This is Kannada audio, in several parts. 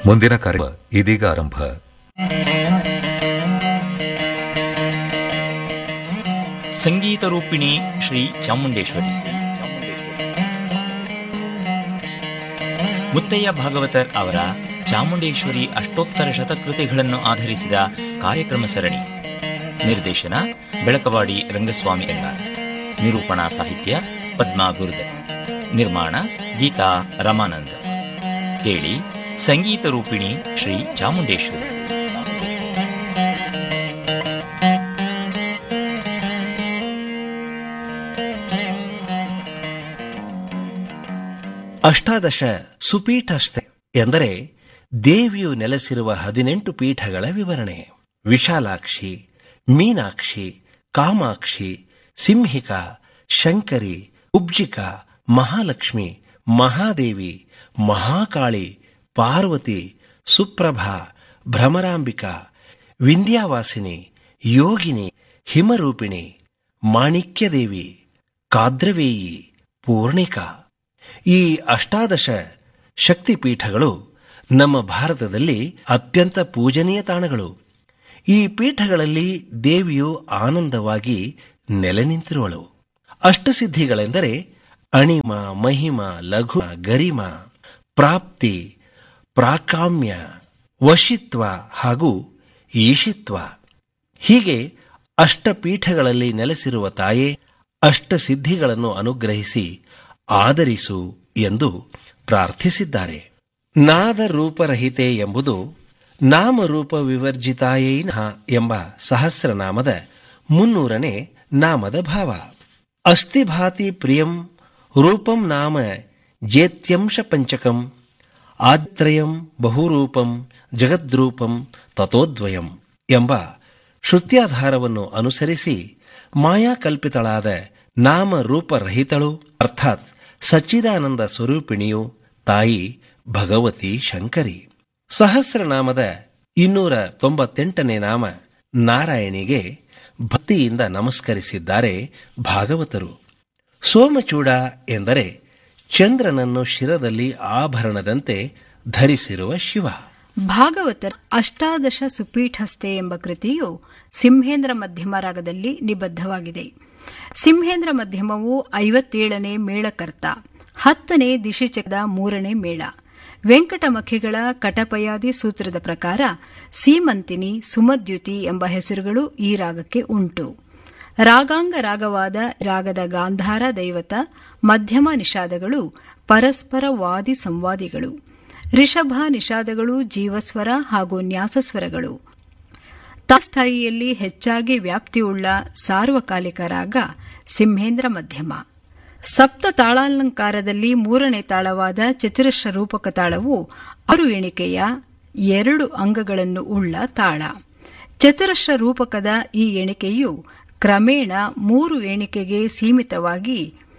ಮುಂದಿನ ಕಾರ್ಯ ಇದೀಗ ಆರಂಭ ಸಂಗೀತ ರೂಪಿಣಿ ಶ್ರೀ ಚಾಮುಂಡೇಶ್ವರಿ ಮುತ್ತಯ್ಯ ಭಾಗವತರ್ ಅವರ ಚಾಮುಂಡೇಶ್ವರಿ ಅಷ್ಟೋತ್ತರ ಶತಕೃತಿಗಳನ್ನು ಆಧರಿಸಿದ ಕಾರ್ಯಕ್ರಮ ಸರಣಿ ನಿರ್ದೇಶನ ಬೆಳಕವಾಡಿ ರಂಗಸ್ವಾಮಿ ಎಂಗಾರ್ ನಿರೂಪಣಾ ಸಾಹಿತ್ಯ ಪದ್ಮಾ ಗುರುದರ್ ನಿರ್ಮಾಣ ಗೀತಾ ರಮಾನಂದ್ ಕೇಳಿ ಸಂಗೀತ ರೂಪಿಣಿ ಶ್ರೀ ಚಾಮುಂಡೇಶ್ವರಿ ಅಷ್ಟಾದಶ ಸುಪೀಠಸ್ಥೆ ಎಂದರೆ ದೇವಿಯು ನೆಲೆಸಿರುವ ಹದಿನೆಂಟು ಪೀಠಗಳ ವಿವರಣೆ ವಿಶಾಲಾಕ್ಷಿ ಮೀನಾಕ್ಷಿ ಕಾಮಾಕ್ಷಿ ಸಿಂಹಿಕಾ ಶಂಕರಿ ಉಬ್ಜಿಕಾ ಮಹಾಲಕ್ಷ್ಮಿ ಮಹಾದೇವಿ ಮಹಾಕಾಳಿ ಪಾರ್ವತಿ ಸುಪ್ರಭಾ ಭ್ರಮರಾಂಬಿಕಾ ವಿಂಧ್ಯಾವಾಸಿನಿ ಯೋಗಿನಿ ಹಿಮರೂಪಿಣಿ ಮಾಣಿಕ್ಯದೇವಿ ಕಾದ್ರವೇಯಿ ಪೂರ್ಣಿಕಾ ಈ ಅಷ್ಟಾದಶ ಶಕ್ತಿಪೀಠಗಳು ನಮ್ಮ ಭಾರತದಲ್ಲಿ ಅತ್ಯಂತ ಪೂಜನೀಯ ತಾಣಗಳು ಈ ಪೀಠಗಳಲ್ಲಿ ದೇವಿಯು ಆನಂದವಾಗಿ ನೆಲೆ ನಿಂತಿರುವಳು ಅಷ್ಟಸಿದ್ಧಿಗಳೆಂದರೆ ಅಣಿಮ ಮಹಿಮ ಲಘು ಗರಿಮ ಪ್ರಾಪ್ತಿ ಪ್ರಾಕಾಮ್ಯ ವಶಿತ್ವ ಹಾಗೂ ಈಶಿತ್ವ ಹೀಗೆ ಅಷ್ಟಪೀಠಗಳಲ್ಲಿ ನೆಲೆಸಿರುವ ತಾಯೇ ಅಷ್ಟಸಿದ್ಧಿಗಳನ್ನು ಅನುಗ್ರಹಿಸಿ ಆದರಿಸು ಎಂದು ಪ್ರಾರ್ಥಿಸಿದ್ದಾರೆ ನಾದರೂಪರಹಿತೆ ಎಂಬುದು ನಾಮರೂಪ ವಿವರ್ಜಿತಾಯೈ ನಃ ಎಂಬ ಸಹಸ್ರನಾಮದ ಮುನ್ನೂರನೇ ನಾಮದ ಭಾವ ಅಸ್ಥಿಭಾತಿ ಪ್ರಿಯಂ ರೂಪಂ ನಾಮ ಜೇತ್ಯಂಶ ಪಂಚಕಂ ಆತ್ರಯಂ ಬಹುರೂಪಂ ಜಗದ್ರೂಪಂ ತಥೋದ್ವಯಂ ಎಂಬ ಶ್ರುತ್ಯಾಧಾರವನ್ನು ಅನುಸರಿಸಿ ಮಾಯಾಕಲ್ಪಿತಳಾದ ನಾಮರೂಪರಹಿತಳು ಅರ್ಥಾತ್ ಸಚ್ಚಿದಾನಂದ ಸ್ವರೂಪಿಣಿಯು ತಾಯಿ ಭಗವತಿ ಶಂಕರಿ ಸಹಸ್ರನಾಮದ ಇನ್ನೂರ ತೊಂಬತ್ತೆಂಟನೇ ನಾಮ ನಾರಾಯಣಿಗೆ ಭಕ್ತಿಯಿಂದ ನಮಸ್ಕರಿಸಿದ್ದಾರೆ ಭಾಗವತರು ಸೋಮಚೂಡ ಎಂದರೆ ಚಂದ್ರನನ್ನು ಶಿರದಲ್ಲಿ ಆಭರಣದಂತೆ ಧರಿಸಿರುವ ಶಿವ ಭಾಗವತರ ಅಷ್ಟಾದಶ ಸುಪೀಠಸ್ಥೆ ಎಂಬ ಕೃತಿಯು ಸಿಂಹೇಂದ್ರ ಮಧ್ಯಮ ರಾಗದಲ್ಲಿ ನಿಬದ್ಧವಾಗಿದೆ ಸಿಂಹೇಂದ್ರ ಮಧ್ಯಮವು ಐವತ್ತೇಳನೇ ಮೇಳಕರ್ತ ಹತ್ತನೇ ದಿಶಿಚಕದ ಮೂರನೇ ಮೇಳ ವೆಂಕಟಮಖಿಗಳ ಕಟಪಯಾದಿ ಸೂತ್ರದ ಪ್ರಕಾರ ಸೀಮಂತಿನಿ ಸುಮದ್ಯುತಿ ಎಂಬ ಹೆಸರುಗಳು ಈ ರಾಗಕ್ಕೆ ಉಂಟು ರಾಗಾಂಗ ರಾಗವಾದ ರಾಗದ ಗಾಂಧಾರ ದೈವತ ಮಧ್ಯಮ ನಿಷಾದಗಳು ಪರಸ್ಪರ ವಾದಿ ಸಂವಾದಿಗಳು ರಿಷಭ ನಿಷಾದಗಳು ಜೀವಸ್ವರ ಹಾಗೂ ನ್ಯಾಸಸ್ವರಗಳು ತಾಸ್ಥಾಯಿಯಲ್ಲಿ ಹೆಚ್ಚಾಗಿ ವ್ಯಾಪ್ತಿಯುಳ್ಳ ಸಾರ್ವಕಾಲಿಕ ರಾಗ ಸಿಂಹೇಂದ್ರ ಮಧ್ಯಮ ಸಪ್ತ ತಾಳಾಲಂಕಾರದಲ್ಲಿ ಮೂರನೇ ತಾಳವಾದ ಚತುರಶ್ರ ರೂಪಕ ತಾಳವು ಆರು ಎಣಿಕೆಯ ಎರಡು ಅಂಗಗಳನ್ನು ಉಳ್ಳ ತಾಳ ಚತುರಶ್ರ ರೂಪಕದ ಈ ಎಣಿಕೆಯು ಕ್ರಮೇಣ ಮೂರು ಎಣಿಕೆಗೆ ಸೀಮಿತವಾಗಿ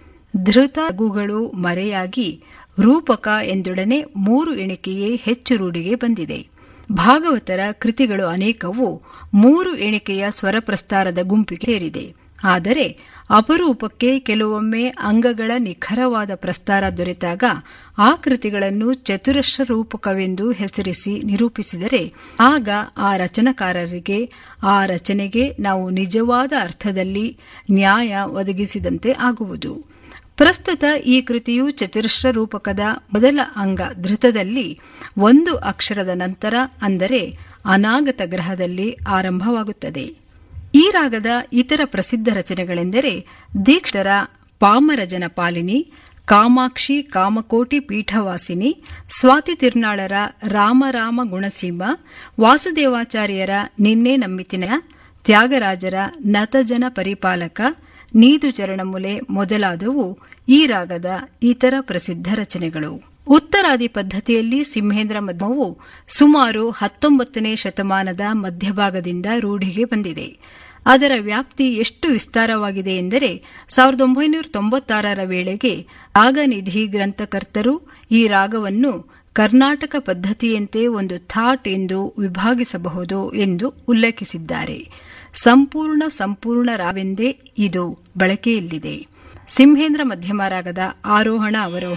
ಧೃತ ಲಘುಗಳು ಮರೆಯಾಗಿ ರೂಪಕ ಎಂದೊಡನೆ ಮೂರು ಎಣಿಕೆಯೇ ಹೆಚ್ಚು ರೂಢಿಗೆ ಬಂದಿದೆ ಭಾಗವತರ ಕೃತಿಗಳು ಅನೇಕವು ಮೂರು ಎಣಿಕೆಯ ಸ್ವರಪ್ರಸ್ತಾರದ ಗುಂಪಿಗೆ ಸೇರಿದೆ ಆದರೆ ಅಪರೂಪಕ್ಕೆ ಕೆಲವೊಮ್ಮೆ ಅಂಗಗಳ ನಿಖರವಾದ ಪ್ರಸ್ತಾರ ದೊರೆತಾಗ ಆ ಕೃತಿಗಳನ್ನು ಚತುರಶ್ರ ರೂಪಕವೆಂದು ಹೆಸರಿಸಿ ನಿರೂಪಿಸಿದರೆ ಆಗ ಆ ರಚನಕಾರರಿಗೆ ಆ ರಚನೆಗೆ ನಾವು ನಿಜವಾದ ಅರ್ಥದಲ್ಲಿ ನ್ಯಾಯ ಒದಗಿಸಿದಂತೆ ಆಗುವುದು ಪ್ರಸ್ತುತ ಈ ಕೃತಿಯು ಚತುರಶ್ರ ರೂಪಕದ ಮೊದಲ ಅಂಗ ಧೃತದಲ್ಲಿ ಒಂದು ಅಕ್ಷರದ ನಂತರ ಅಂದರೆ ಅನಾಗತ ಗ್ರಹದಲ್ಲಿ ಆರಂಭವಾಗುತ್ತದೆ ಈ ರಾಗದ ಇತರ ಪ್ರಸಿದ್ಧ ರಚನೆಗಳೆಂದರೆ ದೀಕ್ಷರ ಪಾಮರ ಜನಪಾಲಿನಿ ಕಾಮಾಕ್ಷಿ ಕಾಮಕೋಟಿ ಪೀಠವಾಸಿನಿ ಸ್ವಾತಿ ತಿರ್ನಾಳರ ರಾಮರಾಮ ಗುಣಸೀಮ ವಾಸುದೇವಾಚಾರ್ಯರ ನಿನ್ನೆ ನಮ್ಮಿತಿನ ತ್ಯಾಗರಾಜರ ನತಜನ ಪರಿಪಾಲಕ ನೀದು ಚರಣಮುಲೆ ಮೊದಲಾದವು ಈ ರಾಗದ ಇತರ ಪ್ರಸಿದ್ಧ ರಚನೆಗಳು ಉತ್ತರಾದಿ ಪದ್ಧತಿಯಲ್ಲಿ ಸಿಂಹೇಂದ್ರ ಮಧ್ಯಮವು ಸುಮಾರು ಹತ್ತೊಂಬತ್ತನೇ ಶತಮಾನದ ಮಧ್ಯಭಾಗದಿಂದ ರೂಢಿಗೆ ಬಂದಿದೆ ಅದರ ವ್ಯಾಪ್ತಿ ಎಷ್ಟು ವಿಸ್ತಾರವಾಗಿದೆ ಎಂದರೆ ಸಾವಿರದ ಒಂಬೈನೂರ ತೊಂಬತ್ತಾರರ ವೇಳೆಗೆ ರಾಗನಿಧಿ ಗ್ರಂಥಕರ್ತರು ಈ ರಾಗವನ್ನು ಕರ್ನಾಟಕ ಪದ್ಧತಿಯಂತೆ ಒಂದು ಥಾಟ್ ಎಂದು ವಿಭಾಗಿಸಬಹುದು ಎಂದು ಉಲ್ಲೇಖಿಸಿದ್ದಾರೆ ಸಂಪೂರ್ಣ ಸಂಪೂರ್ಣ ರಾವೆಂದೇ ಇದು ಬಳಕೆಯಲ್ಲಿದೆ ಸಿಂಹೇಂದ್ರ ಮಧ್ಯಮ ರಾಗದ ಆರೋಹಣ ಅವರೋಹಣ